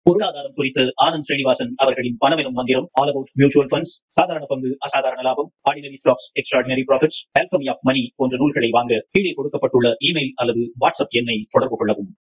பொருளாதாரம் குறித்து ஆனந்த் ஸ்ரீனிவாசன் அவர்களின் பணமெனும் மந்திரம் ஆல் அபவுட் மியூச்சுவல் ஃபண்ட்ஸ் சாதாரண பங்கு அசாதாரண லாபம் ordinary stocks extraordinary profits alchemy of money போன்ற நூல்களை வாங்க கீழே கொடுக்கப்பட்டுள்ள இமெயில் அல்லது வாட்ஸ்அப் எண்ணை தொடர்பு கொள்ளவும்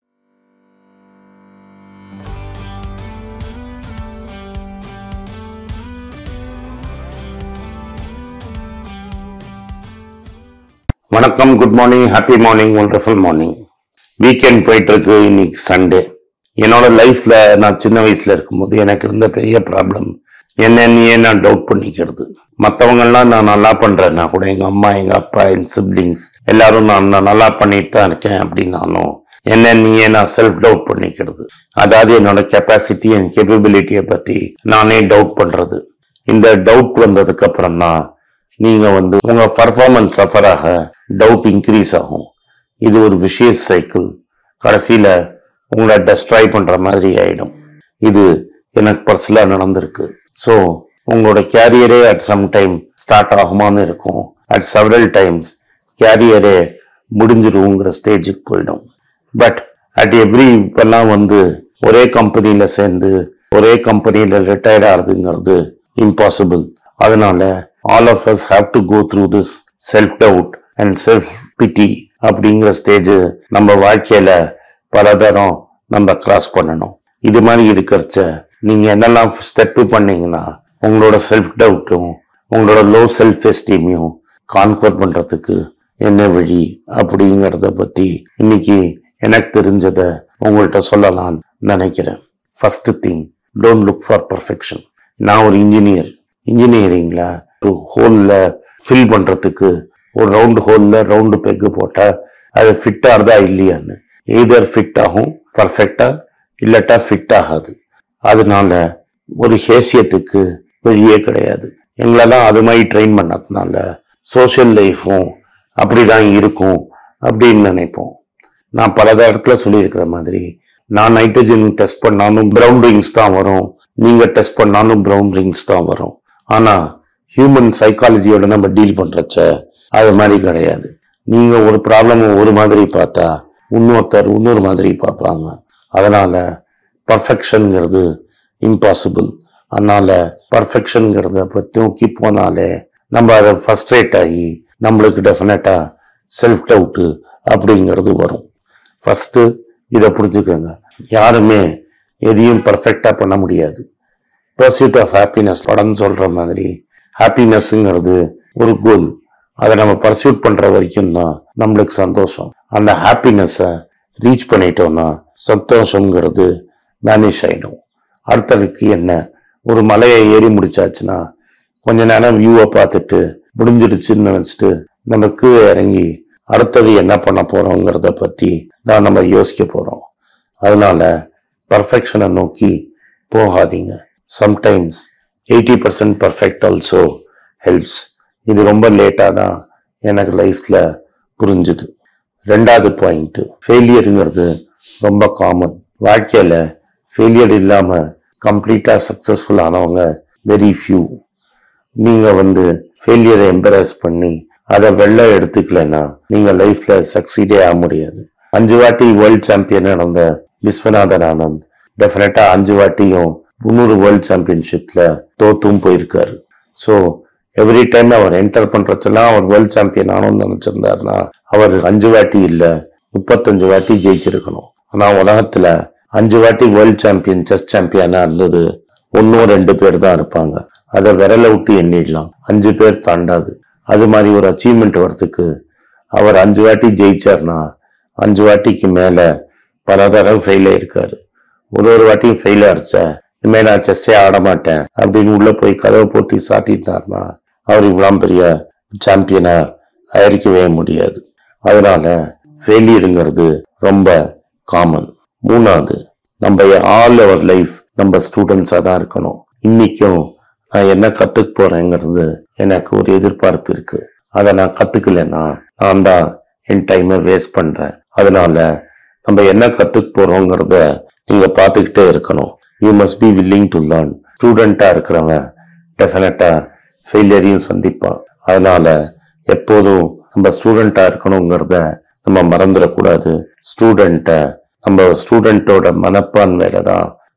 வணக்கம் good morning happy morning wonderful morning weekend போயிட்டு இருக்கு இன்னைக்கு சண்டே என்னோட லைஃப்ல நான் சின்ன வயசுல இருக்கும்போது எனக்கு இருந்த பெரிய ப்ராப்ளம் என்னன்னையே நான் டவுட் பண்ணிக்கிறது மற்றவங்கெல்லாம் நான் நல்லா பண்றேன்னா கூட எங்க அம்மா எங்க அப்பா என் சிப்ளிங்ஸ் எல்லாரும் நான் நான் நல்லா பண்ணிட்டு தான் இருக்கேன் அப்படின்னாலும் என்னன்னையே நான் செல்ஃப் டவுட் பண்ணிக்கிறது அதாவது என்னோட கெப்பாசிட்டி அண்ட் கேப்பபிலிட்டியை பத்தி நானே டவுட் பண்றது இந்த டவுட் வந்ததுக்கு அப்புறம் தான் நீங்க வந்து உங்க பர்ஃபார்மன்ஸ் சஃபர் ஆக டவுட் இன்க்ரீஸ் ஆகும் இது ஒரு விஷயஸ் சைக்கிள் கடைசியில உங்களை டெஸ்ட்ராய் பண்ற மாதிரி ஆயிடும் இது எனக்கு பர்சனலா நடந்திருக்கு ஸோ உங்களோட கேரியரே அட் சம் டைம் ஸ்டார்ட் ஆகுமான்னு இருக்கும் அட் செவரல் டைம்ஸ் கேரியரே முடிஞ்சிருங்கிற ஸ்டேஜுக்கு போயிடும் பட் அட் எவ்ரி இப்பெல்லாம் வந்து ஒரே கம்பெனியில சேர்ந்து ஒரே கம்பெனியில ரிட்டையர்ட் ஆகுதுங்கிறது இம்பாசிபிள் அதனால all of us have to go through this self doubt and self pity அப்படிங்கிற ஸ்டேஜ் நம்ம வாழ்க்கையில பல தரம் நம்ம கிராஸ் பண்ணணும் இது மாதிரி இருக்கிறச்ச நீங்க என்னெல்லாம் ஸ்டெப் பண்ணீங்கன்னா உங்களோட செல்ஃப் டவுட்டும் உங்களோட லோ செல்ஃப் எஸ்டீமையும் கான்கவர் பண்றதுக்கு என்ன வழி அப்படிங்கிறத பத்தி இன்னைக்கு எனக்கு தெரிஞ்சதை உங்கள்கிட்ட சொல்லலாம்னு நினைக்கிறேன் first thing don't look for perfection நான் ஒரு இன்ஜினியர் இன்ஜினியரிங்ல ஒரு ஹோல்ல ஃபில் பண்றதுக்கு ஒரு ரவுண்டு ஹோல்ல ரவுண்டு பெக்கு போட்டா அது ஃபிட் ஆகுதா இல்லையான்னு எய்தர் ஃபிட் ஆகும் பர்ஃபெக்டா இல்லாட்டா ஃபிட் ஆகாது அதனால ஒரு ஹேசியத்துக்கு வழியே கிடையாது எங்களெல்லாம் அது மாதிரி ட்ரெயின் பண்ணதுனால சோஷியல் லைஃப்பும் அப்படிதான் இருக்கும் அப்படின்னு நினைப்போம் நான் பல இடத்துல சொல்லியிருக்கிற மாதிரி நான் நைட்ரஜன் டெஸ்ட் பண்ணாலும் ப்ரௌன் ரிங்ஸ் தான் வரும் நீங்க டெஸ்ட் பண்ணாலும் ப்ரௌன் ரிங்ஸ் தான் வரும் ஆனா ஹியூமன் சைக்காலஜியோட நம்ம டீல் பண்றச்ச அது மாதிரி கிடையாது நீங்க ஒரு ப்ராப்ளம் ஒரு மாதிரி பார்த்தா இன்னொருத்தர் இன்னொரு மாதிரி பார்ப்பாங்க அதனால பர்ஃபெக்ஷன்ங்கிறது இம்பாசிபிள் அதனால பர்ஃபெக்ஷன்ங்கிறத பற்றி நோக்கி போனாலே நம்ம அதை ஃபர்ஸ்ட்ரேட் ஆகி நம்மளுக்கு டெஃபினட்டா செல்ஃப் டவுட்டு அப்படிங்கிறது வரும் ஃபர்ஸ்ட் இதை புரிஞ்சுக்கோங்க யாருமே எதையும் பர்ஃபெக்டா பண்ண முடியாது பர்சியூட் ஆஃப் ஹாப்பினஸ் படம் சொல்ற மாதிரி ஹாப்பினஸ்ங்கிறது ஒரு கோல் அதை நம்ம பர்சியூட் பண்ற வரைக்கும் தான் நம்மளுக்கு சந்தோஷம் அந்த ஹாப்பினஸை ரீச் பண்ணிட்டோம்னா சந்தோஷங்கிறது மேனேஜ் ஆயிடும் அடுத்ததுக்கு என்ன ஒரு மலையை ஏறி முடிச்சாச்சுன்னா கொஞ்ச நேரம் வியூவை பார்த்துட்டு முடிஞ்சிடுச்சுன்னு நினைச்சிட்டு நம்ம கீழே இறங்கி அடுத்தது என்ன பண்ண போறோங்கிறத பத்தி தான் நம்ம யோசிக்க போறோம் அதனால பர்ஃபெக்ஷனை நோக்கி போகாதீங்க sometimes eighty percent perfect also helps இது ரொம்ப லேட்டாக தான் எனக்கு லைஃப்ல புரிஞ்சுது ரெண்டாவது பாயிண்ட் ஃபெயிலியருங்கிறது ரொம்ப காமன் வாழ்க்கையில ஃபெயிலியர் இல்லாம கம்ப்ளீட்டா சக்சஸ்ஃபுல் ஆனவங்க வெரி ஃபியூ நீங்க வந்து ஃபெயிலியரை எம்பரஸ் பண்ணி அதை வெளில எடுத்துக்கலன்னா நீங்க லைஃப்ல சக்சீடே ஆக முடியாது அஞ்சு வாட்டி வேர்ல்ட் சாம்பியன் நடந்த விஸ்வநாதன் ஆனந்த் டெஃபினட்டா அஞ்சு வாட்டியும் முந்நூறு வேர்ல்ட் சாம்பியன்ஷிப்ல தோத்தும் போயிருக்காரு ஸோ எவ்ரி டைம் அவர் என்டர் பண்றச்செல்லாம் அவர் வேர்ல்ட் சாம்பியன் ஆனோம்னு நினைச்சிருந்தாருன்னா அவர் அஞ்சு வாட்டி இல்ல முப்பத்தஞ்சு வாட்டி ஜெயிச்சிருக்கணும் ஆனா உலகத்துல அஞ்சு வாட்டி வேர்ல்ட் சாம்பியன் செஸ் சாம்பியனா இருந்தது ஒன்னும் ரெண்டு பேர் தான் இருப்பாங்க அதை விரல விட்டு எண்ணிடலாம் அஞ்சு பேர் தாண்டாது அது மாதிரி ஒரு அச்சீவ்மெண்ட் வர்றதுக்கு அவர் அஞ்சு வாட்டி ஜெயிச்சார்னா அஞ்சு வாட்டிக்கு மேல பல தடவை ஃபெயில் ஆயிருக்காரு ஒரு ஒரு வாட்டியும் ஃபெயில் ஆயிருச்சா இனிமே நான் செஸ்ஸே ஆட மாட்டேன் அப்படின்னு உள்ள போய் கதவை போட்டு சாத்திட்டாருன்னா அவர் இவ்வளோ பெரிய சாம்பியனா ஆயிருக்கவே முடியாது அதனால ஃபெயிலியருங்கிறது ரொம்ப காமன் மூணாவது நம்ம ஆல் அவர் லைஃப் நம்ம ஸ்டூடெண்ட்ஸாக தான் இருக்கணும் இன்னைக்கும் நான் என்ன கத்துக்க போறேங்கிறது எனக்கு ஒரு எதிர்பார்ப்பு இருக்கு அதை நான் கத்துக்கலைன்னா நான் தான் என் டைமை வேஸ்ட் பண்றேன் அதனால நம்ம என்ன கத்துக்க போறோங்கிறத நீங்க பார்த்துக்கிட்டே இருக்கணும் you must be willing to learn ஸ்டூடெண்டா இருக்கிறவன் டெஃபினட்டா ஃபெயிலியரையும் சந்திப்பான் அதனால எப்போதும் நம்ம ஸ்டூடெண்டா இருக்கணுங்கிறத நம்ம மறந்துடக்கூடாது ஸ்டூடெண்ட்டை நம்ம ஸ்டூடெண்ட்டோட மனப்பான்மையில தான்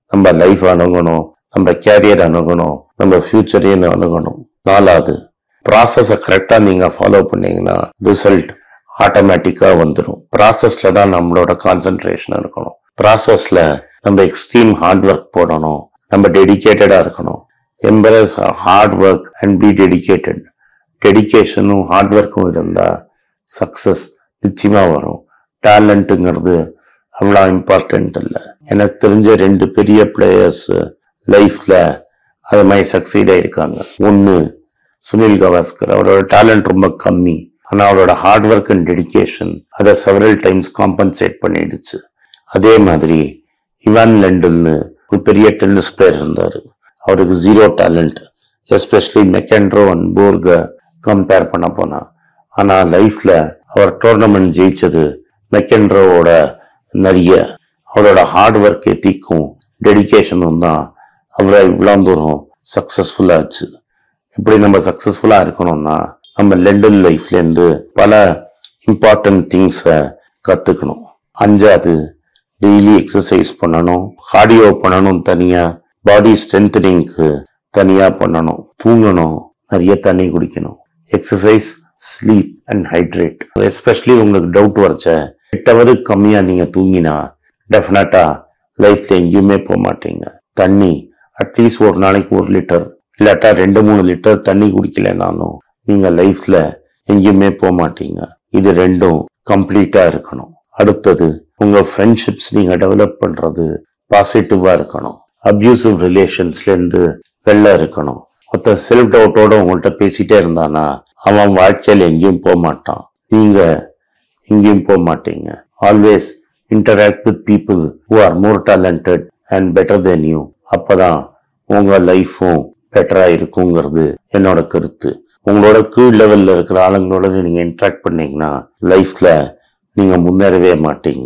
நம்ம லைஃப் அணுகணும் நம்ம கேரியர் அணுகணும் நம்ம ஃபியூச்சரையும் அணுகணும் நாலாவது ப்ராசஸை கரெக்டாக நீங்கள் ஃபாலோ பண்ணீங்கன்னா ரிசல்ட் ஆட்டோமேட்டிக்காக வந்துடும் ப்ராசஸில் தான் நம்மளோட கான்சென்ட்ரேஷன் இருக்கணும் ப்ராசஸில் நம்ம எக்ஸ்ட்ரீம் ஹார்ட் ஒர்க் போடணும் நம்ம டெடிக்கேட்டடாக இருக்கணும் embrace hard work and be dedicated டெடிக்கேஷனும் ஹார்ட் ஒர்க்கும் இருந்தால் சக்ஸஸ் நிச்சயமாக வரும் டேலண்ட்டுங்கிறது அவ்வளோ இம்பார்ட்டன்ட் இல்லை எனக்கு தெரிஞ்ச ரெண்டு பெரிய பிளேயர்ஸ் லைஃப்பில் அது மாதிரி சக்சீட் ஆயிருக்காங்க ஒன்று சுனில் கவாஸ்கர் அவரோட டேலண்ட் ரொம்ப கம்மி ஆனால் அவரோட ஹார்ட் ஒர்க் அண்ட் டெடிக்கேஷன் அதை செவரல் டைம்ஸ் காம்பன்சேட் பண்ணிடுச்சு அதே மாதிரி இவான் லெண்டல்னு ஒரு பெரிய டென்னிஸ் பிளேயர் இருந்தார் அவருக்கு zero talent especially McEnroe and Borg compare பண்ண போனா ஆனால் லைஃப்பில் அவர் டோர்னமெண்ட் ஜெயிச்சது மெக்கெண்ட்ரோவோட நிறைய அவரோட ஹார்ட் ஒர்க் எத்திக்கும் டெடிக்கேஷனும் தான் அவரை இவ்வளோ தூரம் சக்ஸஸ்ஃபுல்லாச்சு இப்படி நம்ம சக்ஸஸ்ஃபுல்லாக இருக்கணும்னா நம்ம லெண்டல் லைஃப்லேருந்து பல இம்பார்ட்டன்ட் திங்ஸை கற்றுக்கணும் அஞ்சாவது டெய்லி எக்ஸசைஸ் பண்ணணும் கார்டியோ பண்ணணும் தனியாக பாடி ஸ்ட்ரென்தனிங்க்கு தனியாக பண்ணணும் தூங்கணும் நிறைய தண்ணி குடிக்கணும் exercise sleep and hydrate especially உங்களுக்கு டவுட் வரச்ச எட்டு ஹவருக்கு கம்மியாக நீங்கள் தூங்கினா டெஃபினட்டாக லைஃப்பில் எங்கேயுமே போக மாட்டீங்க தண்ணி அட்லீஸ்ட் ஒரு நாளைக்கு ஒரு லிட்டர் இல்லாட்டா ரெண்டு மூணு லிட்டர் தண்ணி குடிக்கலைனாலும் நீங்கள் லைஃப்பில் எங்கேயுமே போக மாட்டீங்க இது ரெண்டும் கம்ப்ளீட்டாக இருக்கணும் அடுத்தது உங்கள் ஃப்ரெண்ட்ஷிப்ஸ் நீங்கள் டெவலப் பண்ணுறது பாசிட்டிவாக இருக்கணும் அப்யூசிவ் ரிலேஷன்ஸ்லேருந்து வெளில இருக்கணும் ஒருத்தன் செல்ஃப் டவுட்டோட உங்கள்கிட்ட பேசிட்டே இருந்தானா அவன் வாழ்க்கையில் எங்கேயும் போக மாட்டான் நீங்கள் எங்கேயும் போக மாட்டீங்க always interact with people who are more talented and better than you அப்பதான் உங்க லைஃப்பும் பெட்டரா இருக்குங்கிறது என்னோட கருத்து உங்களோட கீழ் லெவல்ல இருக்கிற ஆளுங்களோட நீங்க இன்ட்ராக்ட் பண்ணீங்கன்னா லைஃப்ல நீங்க முன்னேறவே மாட்டீங்க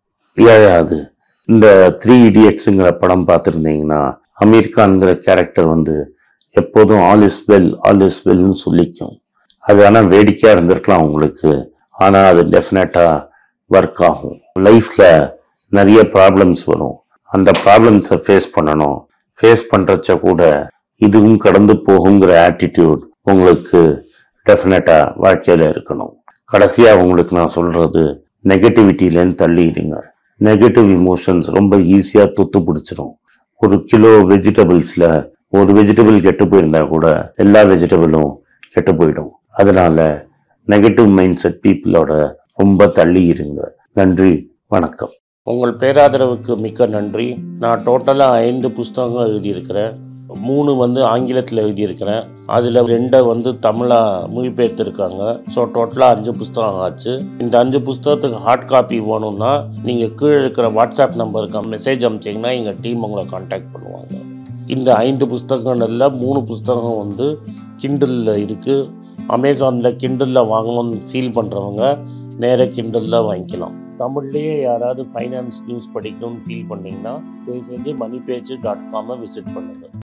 ஏழாவது இந்த த்ரீ இடியட்ஸுங்கிற படம் பார்த்துருந்தீங்கன்னா அமீர் கான்ங்கிற கேரக்டர் வந்து எப்போதும் all is well all is வெல்னு சொல்லிக்கும் அது ஆனால் வேடிக்கையாக இருந்திருக்கலாம் உங்களுக்கு ஆனால் அது டெஃபினட்டாக ஒர்க் ஆகும் லைஃப்பில் நிறைய ப்ராப்ளம்ஸ் வரும் அந்த ப்ராப்ளம்ஸை ஃபேஸ் பண்ணணும் ஃபேஸ் பண்ணுறச்ச கூட இதுவும் கடந்து போகுங்கிற ஆட்டிடியூட் உங்களுக்கு டெஃபினட்டாக வாழ்க்கையில் இருக்கணும் கடைசியாக உங்களுக்கு நான் சொல்கிறது நெகட்டிவிட்டிலேருந்து தள்ளிடுங்க நெகட்டிவ் இமோஷன்ஸ் ரொம்ப ஈஸியாக துத்து பிடிச்சிரும் ஒரு கிலோ வெஜிடபிள்ஸில் ஒரு வெஜிடபிள் கெட்டு போயிருந்தா கூட எல்லா வெஜிடபிளும் கெட்டு போயிடும் அதனால நெகட்டிவ் மைண்ட் செட் பீப்புளோட ரொம்ப தள்ளி இருங்க நன்றி வணக்கம் உங்கள் பேராதரவுக்கு மிக்க நன்றி நான் டோட்டலாக ஐந்து புஸ்தகங்கள் எழுதியிருக்கிறேன் மூணு வந்து ஆங்கிலத்தில் எழுதியிருக்கிறேன் அதில் ரெண்டை வந்து தமிழாக மொழிபெயர்த்திருக்காங்க ஸோ டோட்டலாக அஞ்சு புஸ்தகம் ஆச்சு இந்த அஞ்சு புஸ்தகத்துக்கு ஹார்ட் காப்பி வேணும்னா நீங்கள் கீழே இருக்கிற வாட்ஸ்அப் நம்பருக்கு மெசேஜ் அனுப்பிச்சிங்கன்னா எங்கள் டீம் உங்களை காண்டாக்ட் பண்ணுவாங்க இந்த ஐந்து புஸ்தகங்கள்ல மூணு புஸ்தகம் வந்து கிண்டலில் இருக்குது அமேசானில் கிண்டலில் வாங்கணும்னு ஃபீல் பண்ணுறவங்க நேராக கிண்டலில் வாங்கிக்கலாம் தமிழ்லேயே யாராவது ஃபைனான்ஸ் நியூஸ் படிக்கணும்னு ஃபீல் பண்ணீங்கன்னா தயவு செஞ்சு மணி பேஜ் டாட் காமை விசிட் பண்ணுங்கள்